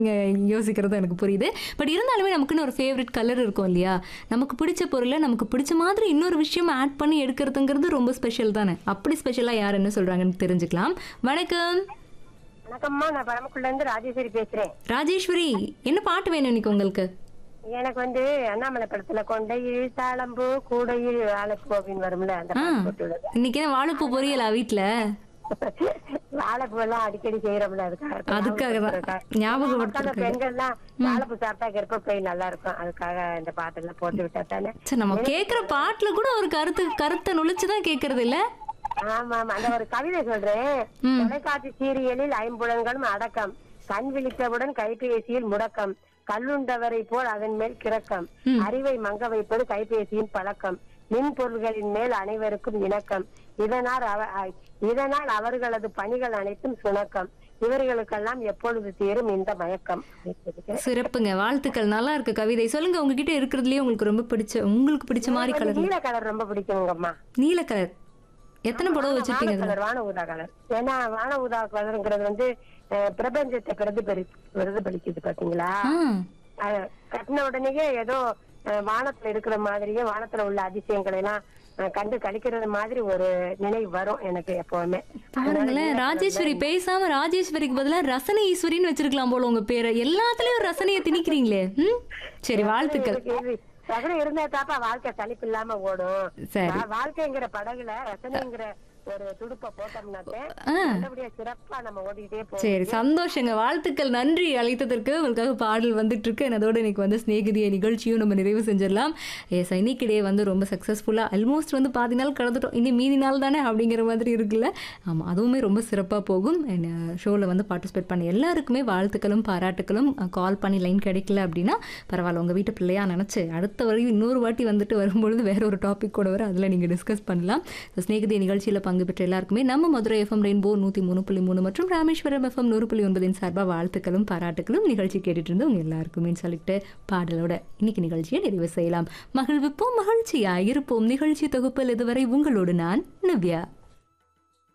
நீங்க யோசிக்கிறது எனக்கு புரியுது பட் இருந்தாலுமே நமக்குன்னு ஒரு ஃபேவரட் கலர் இருக்கும் இல்லையா நமக்கு பிடிச்ச பொருளை நமக்கு பிடிச்ச மாதிரி இன்னொரு விஷயம் ஆட் பண்ணி எடுக்கிறதுங்கிறது ரொம்ப ஸ்பெஷல் தானே அப்படி ஸ்பெஷலாக யார் என்ன சொல்கிறாங்கன்னு தெரிஞ்சுக்கலாம் வணக்கம் வணக்கம்மா நான் பரமக்குள்ள இருந்து ராஜேஸ்வரி பேசுறேன் ராஜேஸ்வரி என்ன பாட்டு வேணும் இன்னைக்கு உங்களுக்கு எனக்கு வந்து அண்ணாமலை படத்துல கொண்டையில் தாளம்பு கூடையில் வாழைப்பூ அப்படின்னு வரும்ல அந்த ஆ பாட்டு போட்டு விடுங்க. இன்னைக்கு என்ன வாழைப்பூ பொரியலா வீட்டில் வாழைப்பூ எல்லாம் அடிக்கடி செய்யறோம்ல அதுக்காக அதுக்காக தான். ஞாபகப்படுத்துறதுக்காக. பெண்கள்லாம் வாழைப்பூ சாப்பிட்டா கர்ப்பப்பை நல்லா இருக்கும் அதுக்காக இந்த பாட்டு எல்லாம் போட்டு விட்டா தானே சரி நம்ம கேட்குற பாட்டில் கூட ஒரு கருத்து கருத்தை நுழைச்சு தான் கேட்கறது இல்ல ஆமா ஆமா அந்த ஒரு கவிதை சொல்றேன் தொலைக்காட்சி சீரியலில் ஐம்புலன்களும் அடக்கம் கண் விழித்தவுடன் கைபேசியில் முடக்கம் கல்லுண்டவரை போல் அதன் மேல் கிறக்கம் அறிவை மங்க வைப்பது கைபேசியின் பழக்கம் மின் பொருள்களின் மேல் அனைவருக்கும் இணக்கம் இதனால் அவ அ- இதனால் அவர்களது பணிகள் அனைத்தும் சுணக்கம் இவர்களுக்கெல்லாம் எப்பொழுது தீரும் இந்த மயக்கம் சிறப்புங்க வாழ்த்துக்கள் நல்லா இருக்கு கவிதை சொல்லுங்க உங்ககிட்ட இருக்கிறதுலயே உங்களுக்கு ரொம்ப பிடிச்ச உங்களுக்கு பிடிச்ச மாதிரி எனக்கு கலர் நீல கலர் ரொம்ப பிடிக்குங்கம்மா நீல கலர் எத்தனை புடவை வச்சிருப்பீங்க அதுல? கலர் வான ஊதா கலர் ஏன்னா வான ஊதா கலருங்கிறது வந்து அஹ், பிரபஞ்சத்தை பிரதிபலி பிரதிபலிக்குது பாத்தீங்களா ஆ அது கட்டின உடனேயே ஏதோ அஹ், வானத்துல இருக்கிற மாதிரியே வானத்துல உள்ள அதிசயங்களை எல்லாம் அஹ், கண்டு கழிக்கிறது மாதிரி ஒரு நினைவு வரும் எனக்கு எப்பவுமே பாருங்களேன் ராஜேஸ்வரி பேசாம ராஜேஸ்வரிக்கு பதிலா ரசனை ஈஸ்வரின்னு வச்சிருக்கலாம் போல உங்க பேரை எல்லாத்துலயும் ரசனையை திணிக்கிறீங்களே ம் சரி வாழ்த்துக்கள் கேள்வி ரசனை இருந்தா தாப்பா வாழ்க்கை சலிப்பு இல்லாம ஓடும் சரி வா- வாழ்க்கைங்கிற படகுல ரசனைங்கிற ஒரு துடுப்பை போட்டோம்னாக்க ஆ நல்லபடியா சிறப்பா நம்ம ஓடிக்கிட்டே போவோம் சரி சந்தோஷங்க வாழ்த்துக்கள் நன்றி அழைத்ததற்கு உங்களுக்காக பாடல் வந்துட்டு இருக்கு அதோட இன்னைக்கு வந்து ஸ்நேகிதிய நிகழ்ச்சியும் நம்ம நிறைவு செஞ்சிடலாம் எஸ் இன்னைக்கு டே வந்து ரொம்ப சக்ஸஸ்ஃபுல்லாக ஆல்மோஸ்ட் வந்து பாதி நாள் கடந்துட்டோம் இனி மீதி நாள் தானே அப்படிங்கிற மாதிரி இருக்குல்ல ஆமாம் அதுவுமே ரொம்ப சிறப்பாக போகும் ஷோவில் வந்து பார்ட்டிசிபேட் பண்ண எல்லாருக்குமே வாழ்த்துக்களும் பாராட்டுக்களும் கால் பண்ணி லைன் கிடைக்கல அப்படின்னா பரவாயில்ல உங்கள் வீட்டு பிள்ளையா நினச்சி அடுத்த வரையும் இன்னொரு வாட்டி வந்துட்டு வரும்பொழுது வேற ஒரு டாபிக் கூட வரும் அதில் நீங்கள் டிஸ்கஸ் பண்ணலாம் ஸ்நேகிதிய நிகழ்ச்சியில் பங்கு பெற்ற எல்லாருக்குமே நம்ம மதுரை எஃப்எம் ரெயின்போ நூற்றி மூணு புள்ளி மூணு மற்றும் ராமேஸ்வரம் எஃப்எம் நூறு புள்ளி ஒன்பதின் சார்பாக வாழ்த்துக்களும் பாராட்டுக்களும் நிகழ்ச்சி கேட்டுட்டு இருந்து உங்க எல்லாருக்குமே சொல்லிட்டு பாடலோட இன்னைக்கு நிகழ்ச்சியை நிறைவு செய்யலாம் மகிழ்விப்போம் மகிழ்ச்சியா இருப்போம் நிகழ்ச்சி தொகுப்பில் இதுவரை உங்களோடு நான் நவ்யா